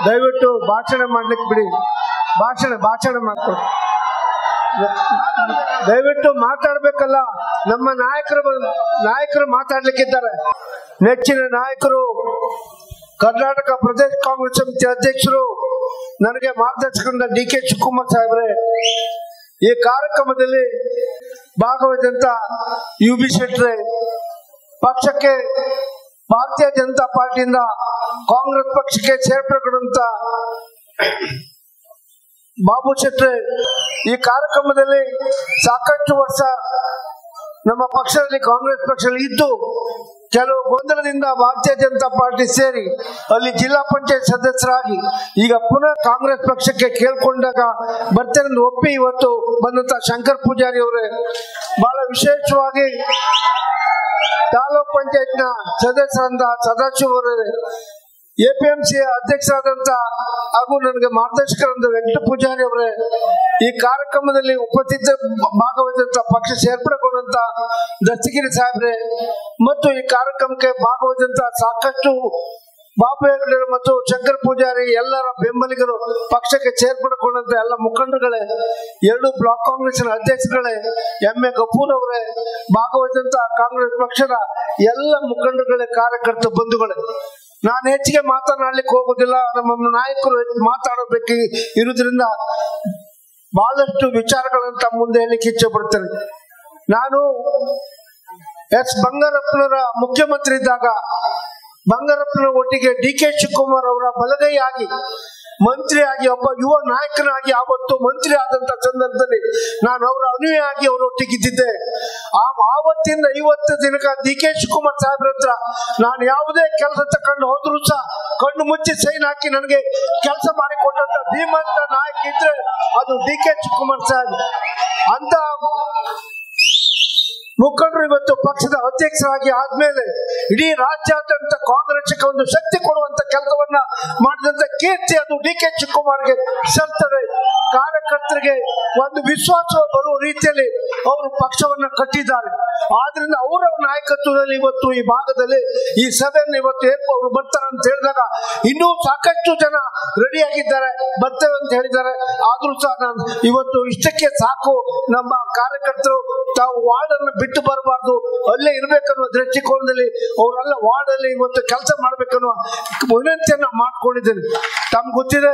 ದಯವಿಟ್ಟು ಭಾಷಣ ಮಾಡ್ಲಿಕ್ಕೆ ಬಿಡಿ ಭಾಷಣ ಭಾಷಣ ಮಾಡ್ಕೊಡಿ ದಯವಿಟ್ಟು ಮಾತಾಡ್ಬೇಕಲ್ಲ ನಮ್ಮ ನಾಯಕರು ಬಂದ್- ನಾಯಕರು ಮಾತಾಡ್ಲಿಕ್ಕಿದ್ದಾರೆ ನೆಚ್ಚಿನ ನಾಯಕರು ಕರ್ನಾಟಕ ಪ್ರದೇಶ ಕಾಂಗ್ರೆಸ್ ಸಮಿತಿ ಅಧ್ಯಕ್ಷರು ನನಗೆ ಮಾರ್ಗದರ್ಶಕರಿಂದ ಡಿ ಕೆ ಶಿವಕುಮಾರ್ ಸಾಹೇಬ್ರೆ ಈ ಕಾರ್ಯಕ್ರಮದಲ್ಲಿ ಭಾಗವಹಿಸಿದಂತ ಯು ಬಿ ಶೆಟ್ರೆ ಪಕ್ಷಕ್ಕೆ ಭಾರತೀಯ ಜನತಾ ಪಾರ್ಟಿಯಿಂದ ಕಾಂಗ್ರೆಸ್ ಪಕ್ಷಕ್ಕೆ ಸೇರ್ಪಡೆಗೊಂಡಂತ ಬಾಬು ಶೆಟ್ರೆ ಈ ಕಾರ್ಯಕ್ರಮದಲ್ಲಿ ಸಾಕಷ್ಟು ವರ್ಷ ನಮ್ಮ ಪಕ್ಷದಲ್ಲಿ ಕಾಂಗ್ರೆಸ್ ಪಕ್ಷದಲ್ಲಿ ಇದ್ದು ಕೆಲವು ಗೊಂದಲದಿಂದ ಭಾರತೀಯ ಜನತಾ ಪಾರ್ಟಿ ಸೇರಿ ಅಲ್ಲಿ ಜಿಲ್ಲಾ ಪಂಚಾಯತ್ ಸದಸ್ಯರಾಗಿ ಈಗ ಪುನಃ ಕಾಂಗ್ರೆಸ್ ಪಕ್ಷಕ್ಕೆ ಕೇಳ್ಕೊಂಡಾಗ ಬರ್ತೇನೆ ಎಂದು ಒಪ್ಪಿ ಇವತ್ತು ಬಂದಂತ ಶಂಕರ್ ಪೂಜಾರಿ ಅವರೇ ಬಹಳ ವಿಶೇಷವಾಗಿ ತಾಲೂಕ್ ಪಂಚಾಯತ್ ನ ಸದಸ್ಯರಂತ ಸದಾಶಿವ ಅವರೇ ಎಪಿಎಂಸಿ ಅಧ್ಯಕ್ಷರಾದಂತ ಹಾಗೂ ನನಗೆ ಮಾರ್ಗದರ್ಶಕರಂತ ವೆಂಕಟ ಪೂಜಾರಿ ಅವರೇ ಈ ಕಾರ್ಯಕ್ರಮದಲ್ಲಿ ಉಪಸ್ಥಿತ ಭಾಗವಹಿಸಿದಂತ ಪಕ್ಷ ಸೇರ್ಪಡೆಗೊಂಡಂತ ದಸ್ತಗಿರಿ ಸಾಹೇಬ್ರೆ ಮತ್ತು ಈ ಕಾರ್ಯಕ್ರಮಕ್ಕೆ ಭಾಗವಹಿಸಿದಂತ ಸಾಕಷ್ಟು ಬಾಬು ಹೆಗಡೆ ಮತ್ತು ಶಂಕರ್ ಪೂಜಾರಿ ಎಲ್ಲರ ಬೆಂಬಲಿಗರು ಪಕ್ಷಕ್ಕೆ ಸೇರ್ಪಡೆಗೊಂಡಂತ ಎಲ್ಲ ಮುಖಂಡಗಳೇ ಎರಡು ಬ್ಲಾಕ್ ಕಾಂಗ್ರೆಸ್ನ ಅಧ್ಯಕ್ಷಗಳೇ ಎಂ ಎ ಕಪೂರ್ ಅವರೇ ಭಾಗವಹಿಸಿದಂತ ಕಾಂಗ್ರೆಸ್ ಪಕ್ಷದ ಎಲ್ಲ ಮುಖಂಡಗಳೇ ಕಾರ್ಯಕರ್ತ ಬಂಧುಗಳೇ ನಾನು ಹೆಚ್ಚಿಗೆ ಮಾತನಾಡ್ಲಿಕ್ಕೆ ಹೋಗುದಿಲ್ಲ ನಮ್ಮ ನಾಯಕರು ಹೆಚ್ಚು ಮಾತಾಡಬೇಕು ಇರುವುದರಿಂದ ಬಹಳಷ್ಟು ವಿಚಾರಗಳನ್ನು ತಮ್ಮ ಮುಂದೆ ಹೇಳಲಿಕ್ಕೆ ಇಚ್ಛೆ ಪಡ್ತೇನೆ ನಾನು ಎಸ್ ಬಂಗಾರಪ್ಪನವರ ಮುಖ್ಯಮಂತ್ರಿ ಇದ್ದಾಗ ಬಂಗಾರಪ್ಪನ ಒಟ್ಟಿಗೆ ಡಿ ಕೆ ಶಿವಕುಮಾರ್ ಅವರ ಬಲಗೈಯಾಗಿ ಮಂತ್ರಿಯಾಗಿ ಒಬ್ಬ ಯುವ ನಾಯಕನಾಗಿ ಆವತ್ತು ಮಂತ್ರಿ ಆದಂತ ಸಂದರ್ಭದಲ್ಲಿ ನಾನು ಅವರ ಅನುಯಾಗಿ ಅವರೊಟ್ಟಿಗಿದ್ದಿದ್ದೆ ಆ ಆವತ್ತಿಂದ ಇವತ್ತು ದಿನಕ ಡಿ ಕೆ ಶಿವಕುಮಾರ್ ಸಾಹೇಬ್ರ ಹತ್ರ ನಾನು ಯಾವುದೇ ಕೆಲಸ ತಕೊಂಡು ಹೋದ್ರು ಸಹ ಕಣ್ಣು ಮುಚ್ಚಿ ಸೈನ್ ಹಾಕಿ ನನಗೆ ಕೆಲಸ ಮಾಡಿ ಕೊಟ್ಟಂತ ಧೀಮಂತ ನಾಯಕ ಇದ್ರೆ ಅದು ಡಿ ಕೆ ಶಿವಕುಮಾರ್ ಸಾಹೇಬ್ ಅಂತ ಮುಖಂಡರು ಇವತ್ತು ಪಕ್ಷದ ಅಧ್ಯಕ್ಷರಾಗಿ ಆದ್ಮೇಲೆ ಇಡೀ ರಾಜ್ಯಾದ್ಯಂತ ಕಾಂಗ್ರೆಸ್ಗೆ ಒಂದು ಶಕ್ತಿ ಕೊಡುವಂತ ಕೆಲಸವನ್ನ ಮಾಡಿದಂತ ಕೀರ್ತಿ ಅದು ಡಿ ಕೆ ಶಿವಕುಮಾರ್ಗೆ ಸಲ್ತದೆ ಕಾರ್ಯಕರ್ತರಿಗೆ ಒಂದು ವಿಶ್ವಾಸ ಬರುವ ರೀತಿಯಲ್ಲಿ ಅವರು ಪಕ್ಷವನ್ನ ಕಟ್ಟಿದ್ದಾರೆ ಆದ್ರಿಂದ ಅವರ ನಾಯಕತ್ವದಲ್ಲಿ ಇವತ್ತು ಈ ಭಾಗದಲ್ಲಿ ಈ ಸಭೆಯನ್ನು ಇವತ್ತು ಏರ್ಪ ಅವರು ಬರ್ತಾರೆ ಅಂತ ಹೇಳಿದಾಗ ಇನ್ನೂ ಸಾಕಷ್ಟು ಜನ ರೆಡಿ ಆಗಿದ್ದಾರೆ ಬರ್ತೇವೆ ಅಂತ ಹೇಳಿದ್ದಾರೆ ಆದ್ರೂ ಸಹ ನಾನು ಇವತ್ತು ಇಷ್ಟಕ್ಕೆ ಸಾಕು ನಮ್ಮ ಕಾರ್ಯಕರ್ತರು ತಾವು ವಾರ್ಡ್ ಅನ್ನು ಬಿಟ್ಟು ಬರಬಾರ್ದು ಅಲ್ಲೇ ಇರ್ಬೇಕನ್ನುವ ದೃಷ್ಟಿಕೋನದಲ್ಲಿ ಅವರೆಲ್ಲ ವಾರ್ಡ್ ಅಲ್ಲಿ ಇವತ್ತು ಕೆಲಸ ಮಾಡ್ಬೇಕನ್ನುವ ವಿನಂತಿಯನ್ನ ಮಾಡ್ಕೊಂಡಿದ್ದೇನೆ ತಮ್ಗೆ ಗೊತ್ತಿದೆ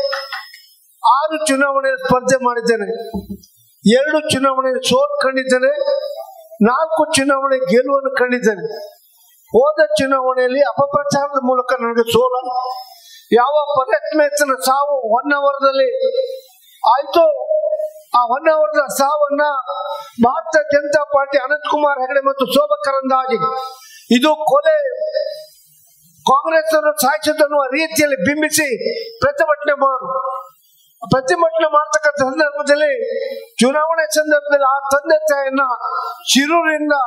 ಆರು ಚುನಾವಣೆ ಸ್ಪರ್ಧೆ ಮಾಡಿದ್ದೇನೆ ಎರಡು ಚುನಾವಣೆ ಸೋಲ್ ಕಂಡಿದ್ದೇನೆ ನಾಲ್ಕು ಚುನಾವಣೆ ಗೆಲುವನ್ನು ಕಂಡಿದ್ದೇನೆ ಹೋದ ಚುನಾವಣೆಯಲ್ಲಿ ಅಪಪ್ರಚಾರದ ಮೂಲಕ ನನಗೆ ಸೋಲ ಯಾವ ಪರಮೇಶ್ವರನ ಸಾವು ಹೊನ್ನಾವರದಲ್ಲಿ ಆಯ್ತು ಆ ಹೊನ್ನಾವರದ ಸಾವನ್ನ ಭಾರತೀಯ ಜನತಾ ಪಾರ್ಟಿ ಅನಂತ್ ಕುಮಾರ್ ಹೆಗಡೆ ಮತ್ತು ಶೋಭಾ ಕರಂದಾಜೆ ಇದು ಕೊಲೆ ಕಾಂಗ್ರೆಸ್ ಅನ್ನು ಸಾಯಿಸಿದನ್ನುವ ರೀತಿಯಲ್ಲಿ ಬಿಂಬಿಸಿ ಪ್ರತಿಭಟನೆ ಮಾಡು ಪ್ರತಿಭಟನೆ ಮಾಡ್ತಕ್ಕಂಥ ಸಂದರ್ಭದಲ್ಲಿ ಚುನಾವಣೆ ಸಂದರ್ಭದಲ್ಲಿ ಆ ತಂದೆ ತಾಯಿಯನ್ನ ಶಿರೂರಿನಿಂದ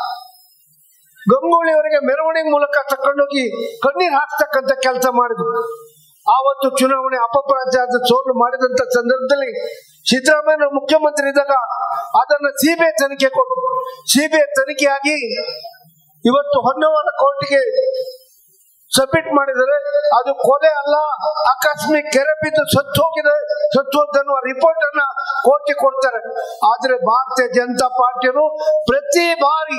ಗಂಗೂಳಿಯವರಿಗೆ ಮೆರವಣಿಗೆ ಮೂಲಕ ತಕೊಂಡೋಗಿ ಕಣ್ಣೀರ್ ಹಾಕ್ತಕ್ಕಂಥ ಕೆಲಸ ಮಾಡಿದ್ರು ಆವತ್ತು ಚುನಾವಣೆ ಅಪಪ್ರಚಾರದ ಸೋಲು ಮಾಡಿದಂತ ಸಂದರ್ಭದಲ್ಲಿ ಸಿದ್ದರಾಮಯ್ಯ ಮುಖ್ಯಮಂತ್ರಿ ಇದ್ದಾಗ ಅದನ್ನ ಸಿಬಿಐ ತನಿಖೆ ಕೊಟ್ಟು ಸಿಬಿಐ ತನಿಖೆಯಾಗಿ ಇವತ್ತು ಹೊನ್ನವರ ಕೋರ್ಟಿಗೆ ಸಬ್ಮಿಟ್ ಮಾಡಿದರೆ ಅದು ಕೊಲೆ ಅಲ್ಲ ಆಕಸ್ಮಿಕ್ ಕೆರೆ ಬಿದ್ದು ಸತ್ತು ಹೋಗಿದೆ ಸತ್ತು ಹೋದನ್ನುವ ರಿಪೋರ್ಟ್ ಅನ್ನ ಕೋರ್ಟಿಗೆ ಕೊಡ್ತಾರೆ ಆದ್ರೆ ಭಾರತೀಯ ಜನತಾ ಪಾರ್ಟಿಯರು ಪ್ರತಿ ಬಾರಿ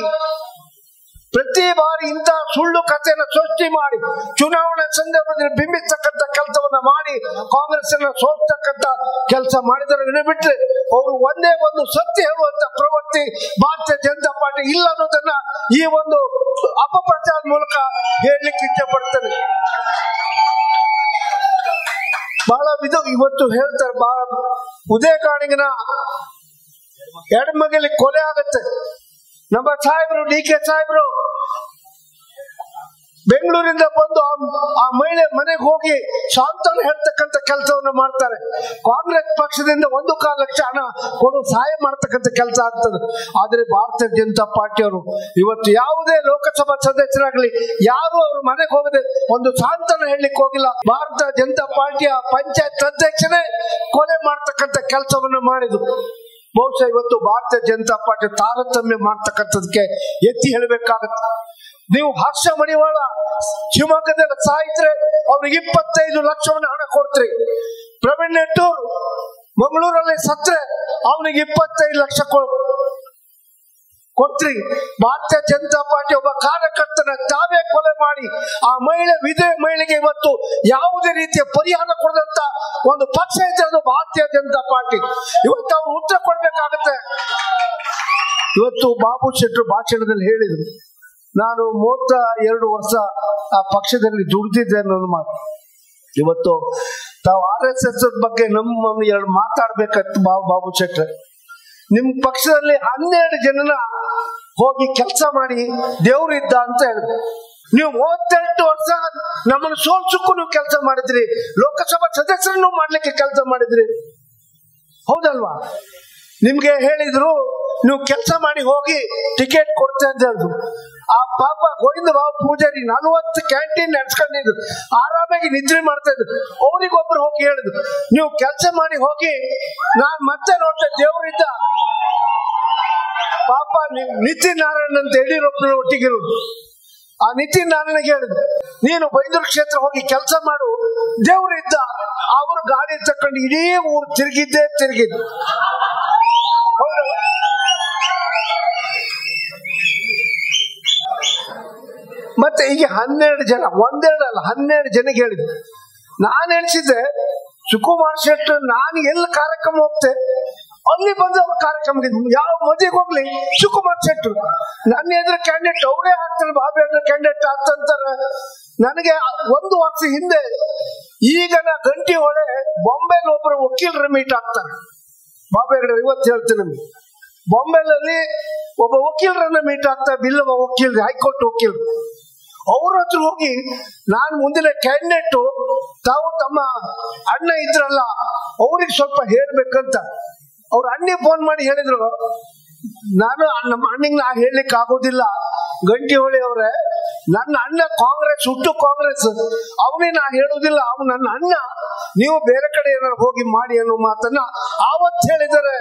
ಪ್ರತಿ ಬಾರಿ ಇಂಥ ಸುಳ್ಳು ಕಥೆಯನ್ನು ಸೃಷ್ಟಿ ಮಾಡಿ ಚುನಾವಣೆ ಸಂದರ್ಭದಲ್ಲಿ ಬಿಂಬಿಸ್ತಕ್ಕಂಥ ಕೆಲಸವನ್ನ ಮಾಡಿ ಕಾಂಗ್ರೆಸ್ ಅನ್ನ ಸೋಲ್ತಕ್ಕಂಥ ಕೆಲಸ ಮಾಡಿದರೆ ವಿನ ಬಿಟ್ರೆ ಅವರು ಒಂದೇ ಒಂದು ಸತ್ಯ ಹೇಳುವಂತ ಪ್ರವೃತ್ತಿ ಭಾರತೀಯ ಜನತಾ ಪಾರ್ಟಿ ಇಲ್ಲ ಅನ್ನೋದನ್ನ ಈ ಒಂದು ಅಪಪ್ರಚಾರ ಮೂಲಕ ಹೇಳಲಿಕ್ಕೆ ಇಚ್ಛೆ ಪಡ್ತೇನೆ ಬಹಳ ವಿಧ ಇವತ್ತು ಹೇಳ್ತಾರೆ ಬಹಳ ಉದಯ ಕಾಣಿಗಿನ ಎಡಮಗಲಿ ಕೊಲೆ ಆಗತ್ತೆ ನಮ್ಮ ಸಾಹೇಬರು ಡಿ ಕೆ ಸಾಹೇಬರು ಬೆಂಗಳೂರಿಂದ ಬಂದು ಆ- ಆ ಮಹಿಳೆ ಮನೆಗೆ ಹೋಗಿ ಸಾಂತ್ವನ ಹೇಳ್ತಕ್ಕಂಥ ಕೆಲಸವನ್ನ ಮಾಡ್ತಾರೆ ಕಾಂಗ್ರೆಸ್ ಪಕ್ಷದಿಂದ ಒಂದು ಕಾಲು ಲಕ್ಷ ಹಣ ಕೊಡು ಸಹಾಯ ಮಾಡ್ತಕ್ಕಂಥ ಕೆಲಸ ಆಗ್ತದೆ ಆದ್ರೆ ಭಾರತೀಯ ಜನತಾ ಪಾರ್ಟಿಯವರು ಇವತ್ತು ಯಾವುದೇ ಲೋಕಸಭಾ ಸದಸ್ಯರಾಗಲಿ ಯಾರು ಅವ್ರ ಮನೆಗೆ ಹೋಗದೆ ಒಂದು ಸಾಂತ್ವನ ಹೇಳಲಿಕ್ಕೆ ಹೋಗಿಲ್ಲ ಭಾರತ ಜನತಾ ಪಾರ್ಟಿಯ ಪಂಚಾಯತ್ ಅಧ್ಯಕ್ಷನೇ ಕೊಲೆ ಮಾಡ್ತಕ್ಕಂಥ ಕೆಲಸವನ್ನ ಮಾಡಿದ್ರು ಬಹುಶಃ ಇವತ್ತು ಭಾರತೀಯ ಜನತಾ ಪಾರ್ಟಿ ತಾರತಮ್ಯ ಮಾಡ್ತಕ್ಕಂಥದಕ್ಕೆ ಎತ್ತಿ ಹೇಳಬೇಕಾಗತ್ತೆ ನೀವು ಹರ್ಷ ಮಡಿವಾಳ ಶಿವಮೊಗ್ಗದಲ್ಲಿ ಸಾಯಿದ್ರೆ ಅವ್ರಿಗೆ ಇಪ್ಪತ್ತೈದು ಲಕ್ಷವನ್ನು ಹಣ ಕೊಡ್ತೀರಿ ಪ್ರವೀಣ್ ನೆಟ್ಟೂರ್ ಮಂಗಳೂರಲ್ಲಿ ಸತ್ರೆ ಅವನಿಗೆ ಇಪ್ಪತ್ತೈದು ಲಕ್ಷ ಕೊ- ಕೊಟ್ರಿ ಭಾರತೀಯ ಜನತಾ ಪಾರ್ಟಿ ಒಬ್ಬ ಕಾರ್ಯಕರ್ತನ ತಾವೇ ಕೊಲೆ ಮಾಡಿ ಆ ಮಹಿಳೆ ವಿಧವೆ ಮಹಿಳೆಗೆ ಇವತ್ತು ಯಾವುದೇ ರೀತಿಯ ಪರಿಹಾರ ಕೊಡದಂತ ಒಂದು ಪಕ್ಷ ಇದೆ ಅದು ಭಾರತೀಯ ಜನತಾ ಪಾರ್ಟಿ ಇವತ್ತು ಅವ್ರು ಉತ್ತರ ಕೊಡ್ಬೇಕಾಗತ್ತೆ ಇವತ್ತು ಬಾಬು ಶೆಟ್ಟರು ಭಾಷಣದಲ್ಲಿ ಹೇಳಿದ್ರು ನಾನು ಮೂವತ್ತ ಎರಡು ವರ್ಷ ಆ ಪಕ್ಷದಲ್ಲಿ ದುಡ್ದಿದ್ದೆ ಅನ್ನೋದು ಮಾತು ಇವತ್ತು ತಾವು ಆರ್ ಎಸ್ ಎಸ್ ಬಗ್ಗೆ ನಮ್ಮ ಎರಡು ಮಾತಾಡ್ಬೇಕಂತ ಬಾಬು ಬಾಬು ಶೆಟ್ರೆ ನಿಮ್ ಪಕ್ಷದಲ್ಲಿ ಹನ್ನೆರಡು ಜನನ ಹೋಗಿ ಕೆಲಸ ಮಾಡಿ ದೇವ್ರಿದ್ದ ಅಂತ ಹೇಳಿದ್ರು ನೀವು ಮೂವತ್ತೆಂಟು ವರ್ಷ ನಮ್ಮನ್ನು ಸೋಲ್ಸಕ್ಕೂ ನೀವು ಕೆಲಸ ಮಾಡಿದ್ರಿ ಲೋಕಸಭಾ ಸದಸ್ಯರನ್ನು ಮಾಡ್ಲಿಕ್ಕೆ ಕೆಲಸ ಮಾಡಿದ್ರಿ ಹೌದಲ್ವಾ ನಿಮ್ಗೆ ಹೇಳಿದ್ರು ನೀವು ಕೆಲಸ ಮಾಡಿ ಹೋಗಿ ಟಿಕೆಟ್ ಕೊಡ್ತೇವೆ ಅಂತ ಹೇಳಿದ್ರು ಆ ಪಾಪ ಗೋವಿಂದ ಬಾಬು ಪೂಜಾರಿ ನಲವತ್ತು ಕ್ಯಾಂಟೀನ್ ನಡ್ಸ್ಕೊಂಡಿದ್ರು ಆರಾಮಾಗಿ ನಿದ್ರೆ ಮಾಡ್ತಾ ಇದ್ರು ಅವರಿಗೊಬ್ರು ಹೋಗಿ ಹೇಳಿದ್ರು ನೀವು ಕೆಲಸ ಮಾಡಿ ಹೋಗಿ ನಾನ್ ಮತ್ತೆ ನೋಡ್ತೆ ದೇವರಿದ್ದ ಪಾಪ ನೀವು ನಿತಿನ್ ನಾರಾಯಣ್ ಅಂತ ಯಡಿಯೂರಪ್ಪನ ಒಟ್ಟಿಗಿರೋದು ಆ ನಿತಿನ್ ನಾರಾಯಣಗೆ ಹೇಳಿದ್ರು ನೀನು ಬೈಂದೂರು ಕ್ಷೇತ್ರ ಹೋಗಿ ಕೆಲಸ ಮಾಡು ದೇವರಿದ್ದ ಅವರು ಗಾಡಿ ತಕೊಂಡು ಇಡೀ ಊರು ತಿರುಗಿದ್ದೇ ತಿರುಗಿದ್ದು ಹೌದಲ್ಲ? ಮತ್ತೆ ಈಗ ಹನ್ನೆರಡು ಜನ ಒಂದೆರಡು ಅಲ್ಲ ಹನ್ನೆರಡು ಜನಕ್ಕೆ ಹೇಳಿದ್ರು ನಾನು ಎಣಿಸಿದ್ದೆ ಸುಕುಮಾರ್ ಶೆಟ್ಟರ್ ನಾನು ಎಲ್ಲಿ ಕಾರ್ಯಕ್ರಮ ಹೋಗ್ತೆ ಅಲ್ಲಿ ಬಂದು ಅವ್ರ ಕಾರ್ಯಕ್ರಮಕ್ಕೆ ಯಾವ ಮದುವೆಗೆ ಹೋಗ್ಲಿ ಸುಕುಮಾರ್ ಶೆಟ್ಟರು ನನ್ನ ಎದುರು ಕ್ಯಾಂಡಿಡೇಟ್ ಅವರೇ ಆಗ್ತಾರೆ ಬಾಬಿ ಎದುರು ಕ್ಯಾಂಡಿಡೇಟ್ ಆಗ್ತಂತಾರೆ ನನಗೆ ಒಂದು ವರ್ಷ ಹಿಂದೆ ಈಗ ನಾ ಗಂಟಿ ಒಳೆ ಬಾಂಬೆಲಿ ಒಬ್ಬರು ವಕೀಲರ ಮೀಟ್ ಆಗ್ತಾರೆ ಬಾಬೆ ಹೆಗಡೆ ಇವತ್ತು ಹೇಳ್ತೀನಿ ನಿಮ್ಗೆ ಬಾಂಬೆನಲ್ಲಿ ಒಬ್ಬ ವಕೀಲರನ್ನ ಮೀಟ್ ಆಗ್ತಾ ಬಿಲ್ಲವ ವಕೀಲ್ ಹೈಕೋರ್ಟ್ ವಕೀಲ್ ಅವ್ರ ಹತ್ರ ಹೋಗಿ ನಾನು ಮುಂದಿನ ಕ್ಯಾಂಡಿಡೇಟ್ ತಾವು ತಮ್ಮ ಅಣ್ಣ ಇದ್ರಲ್ಲ ಅವ್ರಿಗೆ ಸ್ವಲ್ಪ ಹೇಳ್ಬೇಕಂತ ಅವ್ರ ಅಣ್ಣಿಗೆ ಫೋನ್ ಮಾಡಿ ಹೇಳಿದ್ರು ನಾನು ನಮ್ಮ ಅಣ್ಣಿಗೆ ನಾ ಹೇಳಲಿಕ್ಕೆ ಆಗೋದಿಲ್ಲ ಗಂಟಿ ಹೊಳಿ ಅವ್ರೆ ನನ್ನ ಅಣ್ಣ ಕಾಂಗ್ರೆಸ್ ಹುಟ್ಟು ಕಾಂಗ್ರೆಸ್ ಅವನೇ ನಾ ಹೇಳುವುದಿಲ್ಲ ಅವ್ನು ನನ್ನ ಅಣ್ಣ ನೀವು ಬೇರೆ ಕಡೆ ಏನಾರು ಹೋಗಿ ಮಾಡಿ ಅನ್ನೋ ಮಾತನ್ನ ಆವತ್ತು ಹೇಳಿದ್ದಾರೆ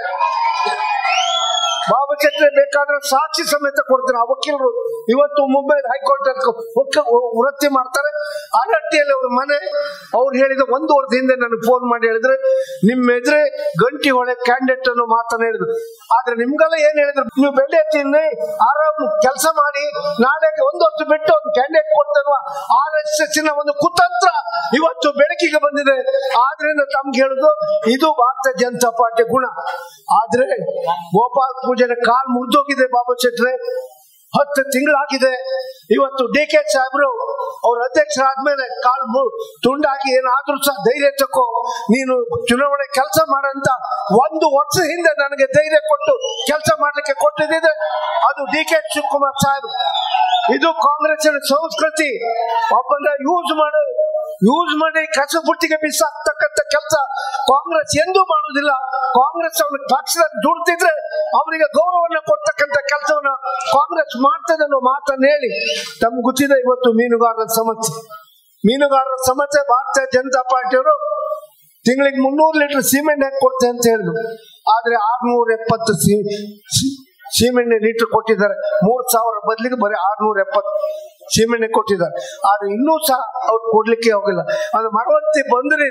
ಬಾಬು ಚಟ್ರೆ ಬೇಕಾದ್ರೆ ಸಾಕ್ಷಿ ಸಮೇತ ಕೊಡ್ತಾರೆ ಆ ವಕೀಲರು ಇವತ್ತು ಮುಂಬೈ ಹೈಕೋರ್ಟ್ ವೃತ್ತಿ ಮಾಡ್ತಾರೆ ಆರಟ್ಟಿಯಲ್ಲಿ ಅವ್ರ ಮನೆ ಅವ್ರು ಹೇಳಿದ ಒಂದು ವರ್ಷದ ಹಿಂದೆ ನನಗೆ ಫೋನ್ ಮಾಡಿ ಹೇಳಿದ್ರೆ ನಿಮ್ಮ ಎದುರೇ ಗಂಟಿ ಹೊಳೆ ಕ್ಯಾಂಡಿಡೇಟ್ ಅನ್ನೋ ಮಾತನ್ನ ಹೇಳಿದ್ರು ಆದ್ರೆ ನಿಮ್ಗೆಲ್ಲ ಏನ್ ಹೇಳಿದ್ರು ನೀವು ಬೆಳ್ಳಿ ತಿನ್ನಿ ಆರಾಮ್ ಕೆಲಸ ಮಾಡಿ ನಾಳೆ ಒಂದು ವರ್ಷ ಬಿಟ್ಟು ಒಂದು ಕ್ಯಾಂಡಿಡೇಟ್ ಕೊಡ್ತೇನೆ ಆರ್ ಎಸ್ ಎಸ್ ನ ಒಂದು ಕುತಂತ್ರ ಇವತ್ತು ಬೆಳಕಿಗೆ ಬಂದಿದೆ ಆದ್ರಿಂದ ತಮ್ಗೆ ಹೇಳುದು ಇದು ಭಾರತೀಯ ಜನತಾ ಪಾರ್ಟಿ ಗುಣ ಆದ್ರೆ ಗೋಪಾಲ್ ಪೂಜೆನ ಕಾಲ್ ಮುರಿದೋಗಿದೆ ಬಾಬು ಶೆಟ್ರೆ ಹತ್ತು ತಿಂಗಳಾಗಿದೆ ಇವತ್ತು ಡಿ ಕೆ ಸಾಹೇಬ್ರು ಅವ್ರ ಅಧ್ಯಕ್ಷರಾದ್ಮೇಲೆ ಕಾಲ್ ಮು- ತುಂಡಾಗಿ ಏನಾದ್ರೂ ಸಹ ಧೈರ್ಯ ತಕೋ ನೀನು ಚುನಾವಣೆ ಕೆಲಸ ಮಾಡಂತ ಒಂದು ವರ್ಷ ಹಿಂದೆ ನನಗೆ ಧೈರ್ಯ ಕೊಟ್ಟು ಕೆಲಸ ಮಾಡ್ಲಿಕ್ಕೆ ಕೊಟ್ಟಿದ್ದೆ ಅದು ಡಿ ಕೆ ಶಿವಕುಮಾರ್ ಸಾಹೇಬ್ ಇದು ಕಾಂಗ್ರೆಸ್ಸಿನ ಸಂಸ್ಕೃತಿ ಒಬ್ಬನ ಯೂಸ್ ಮಾಡು ಯೂಸ್ ಮಾಡಿ ಕಸ ಬುಟ್ಟಿಗೆ ಬಿಸಾಕ್ತಕ್ಕಂತ ಕೆಲಸ ಕಾಂಗ್ರೆಸ್ ಎಂದೂ ಮಾಡುವುದಿಲ್ಲ ಕಾಂಗ್ರೆಸ್ ಅವನ ಪಕ್ಷದ ದುಡ್ತಿದ್ರೆ ಅವನಿಗೆ ಗೌರವನ್ನ ಕೊಡ್ತಕ್ಕಂತ ಕೆಲಸವನ್ನ ಕಾಂಗ್ರೆಸ್ ಮಾಡ್ತದೆ ಅನ್ನೋ ಮಾತನ್ನ ಹೇಳಿ ತಮ್ಗೆ ಗೊತ್ತಿದೆ ಇವತ್ತು ಮೀನುಗಾರರ ಸಮಸ್ಯೆ ಮೀನುಗಾರರ ಸಮಸ್ಯೆ ಭಾರತೀಯ ಜನತಾ ಪಾರ್ಟಿಯವರು ತಿಂಗಳಿಗೆ ಮುನ್ನೂರು ಲೀಟರ್ ಸಿಮೆಂಟ್ ಹಾಕಿ ಕೊಡ್ತೇವೆ ಅಂತ ಹೇಳಿದ್ರು ಆದ್ರೆ ಆರ್ನೂರ ಎಪ್ಪತ್ತು ಸಿ ಸಿ- ಸೀಮೆಣ್ಣೆ ಲೀಟರ್ ಕೊಟ್ಟಿದ್ದಾರೆ ಮೂರ್ ಸಾವಿರ ಬದಲಿಗೆ ಬರೀ ಆರ್ನೂರ ಎಪ್ಪತ್ತು ಸೀಮೆಣ್ಣೆ ಕೊಟ್ಟಿದ್ದಾರೆ ಆದ್ರೆ ಇನ್ನೂ ಸಹ ಅವ್ರು ಕೊಡ್ಲಿಕ್ಕೆ ಹೋಗಿಲ್ಲ ಅದು ಮರವತ್ತಿ ಬಂದ್ರೆ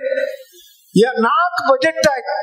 ಯ- ನಾಲ್ಕು ಬಜೆಟ್ ಆಯ್ತು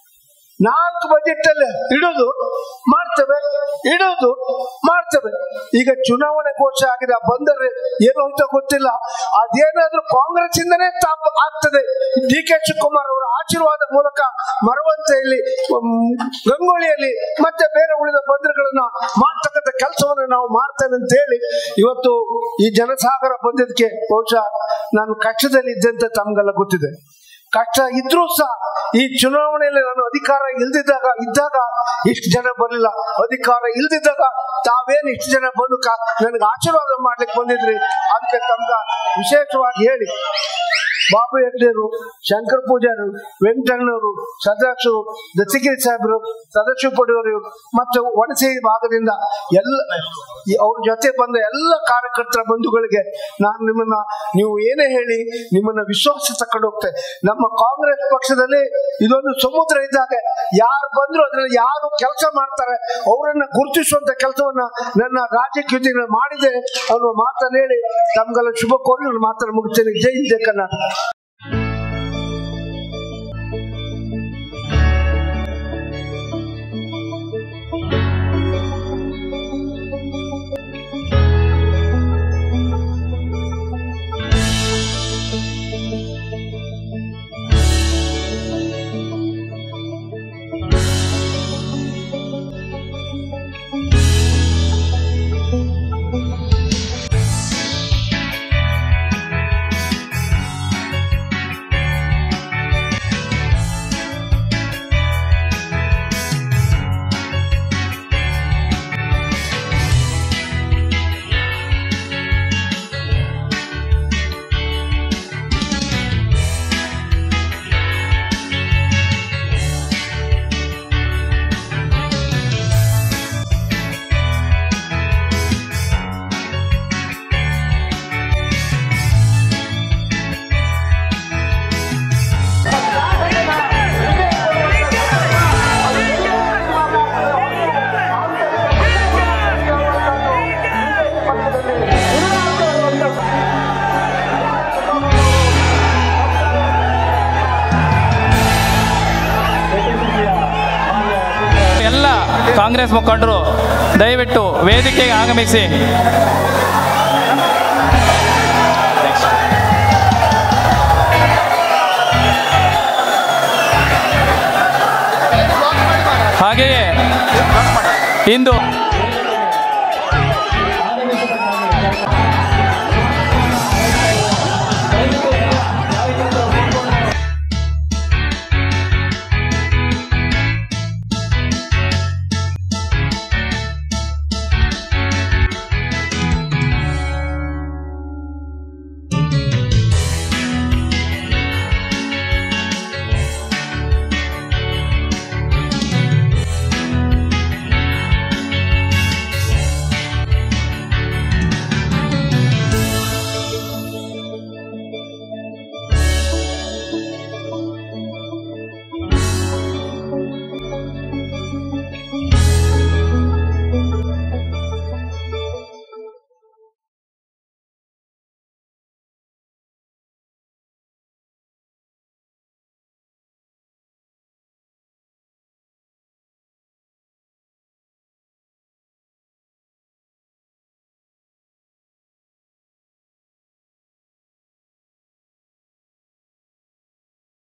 ನಾಲ್ಕು ಬಜೆಟ್ ಅಲ್ಲಿ ಇಡುದು ಮಾಡ್ತೇವೆ ಇಡುದು ಮಾಡ್ತೇವೆ ಈಗ ಚುನಾವಣೆ ಘೋಷಣೆ ಆಗಿದೆ ಆ ಬಂದರೆ ಏನು ಅಂತ ಗೊತ್ತಿಲ್ಲ ಅದೇನಾದ್ರೂ ಕಾಂಗ್ರೆಸ್ ಇಂದನೇ ತಾಪ ಆಗ್ತದೆ ಡಿ ಕೆ ಶಿವಕುಮಾರ್ ಅವರ ಆಶೀರ್ವಾದ ಮೂಲಕ ಮರವಂತೆಯಲ್ಲಿ ಉಮ್, ಗಂಗೊಳ್ಳಿಯಲ್ಲಿ ಮತ್ತೆ ಬೇರೆ ಉಳಿದ ಬಂದರುಗಳನ್ನ ಮಾಡ್ತಕ್ಕಂಥ ಕೆಲಸವನ್ನು ನಾವು ಮಾಡ್ತೇವೆ ಅಂತ ಹೇಳಿ ಇವತ್ತು ಈ ಜನಸಾಗರ ಬಂದಿದ್ದಕ್ಕೆ ಬಹುಶಃ ನಾನು ಕಷ್ಟದಲ್ಲಿ ಇದ್ದಂತೆ ತಮ್ಗೆಲ್ಲ ಗೊತ್ತಿದೆ ಕಷ್ಟ ಇದ್ರೂ ಸಹ ಈ ಚುನಾವಣೆಯಲ್ಲಿ ನಾನು ಅಧಿಕಾರ ಇಲ್ದಿದ್ದಾಗ ಇದ್ದಾಗ ಇಷ್ಟು ಜನ ಬರಲಿಲ್ಲ ಅಧಿಕಾರ ಇಲ್ದಿದ್ದಾಗ ತಾವೇನು ಇಷ್ಟು ಜನ ಬಂದು ಕಾ- ನನಗೆ ಆಶೀರ್ವಾದ ಮಾಡ್ಲಿಕ್ಕೆ ಬಂದಿದ್ರಿ ಅದಕ್ಕೆ ತಮ್ಗ ವಿಶೇಷವಾಗಿ ಹೇಳಿ ಬಾಬು ಹೆಗ್ಡೆರು ಶಂಕರ್ ಪೂಜಾರು ವೆಂಕಟಣ್ಣವರು ಸದಾಕ್ಷರು ದತ್ತಗಿರಿ ಸಾಹೇಬರು ಸದಾಶಿವ ಪಡೆಯವರು ಮತ್ತು ವಣಸೆ ಭಾಗದಿಂದ ಎಲ್ಲ ಈ- ಅವ್ರ ಜೊತೆ ಬಂದ ಎಲ್ಲ ಕಾರ್ಯಕರ್ತರ ಬಂಧುಗಳಿಗೆ ನಾನು ನಿಮ್ಮನ್ನ ನೀವು ಏನೇ ಹೇಳಿ ನಿಮ್ಮನ್ನ ವಿಶ್ವಾಸ ತಕೊಂಡು ಹೋಗ್ತೇನೆ ನಮ್ಮ ಕಾಂಗ್ರೆಸ್ ಪಕ್ಷದಲ್ಲಿ ಇದೊಂದು ಸಮುದ್ರ ಇದ್ದಾಗ ಯಾರು ಬಂದ್ರು ಅದ್ರಲ್ಲಿ ಯಾರು ಕೆಲಸ ಮಾಡ್ತಾರೆ ಅವರನ್ನ ಗುರುತಿಸುವಂತ ಕೆಲಸವನ್ನ ನನ್ನ ರಾಜಕೀಯ ಮಾಡಿದೆ ಅನ್ನೋ ಮಾತನ್ನ ಹೇಳಿ ತಮ್ಗೆಲ್ಲ ಶುಭ ಕೋರಿ ನನ್ನ ಮಾತನ್ನು ಮುಗಿಸ್ತೇನೆ ಜೈ ಜಯ ಕರ್ನಾಟಕ ಎಲ್ಲ ಕಾಂಗ್ರೆಸ್ ಮುಖಂಡರು ದಯವಿಟ್ಟು ವೇದಿಕೆಗೆ ಆಗಮಿಸಿ ಹಾಗೆಯೇ ಇಂದು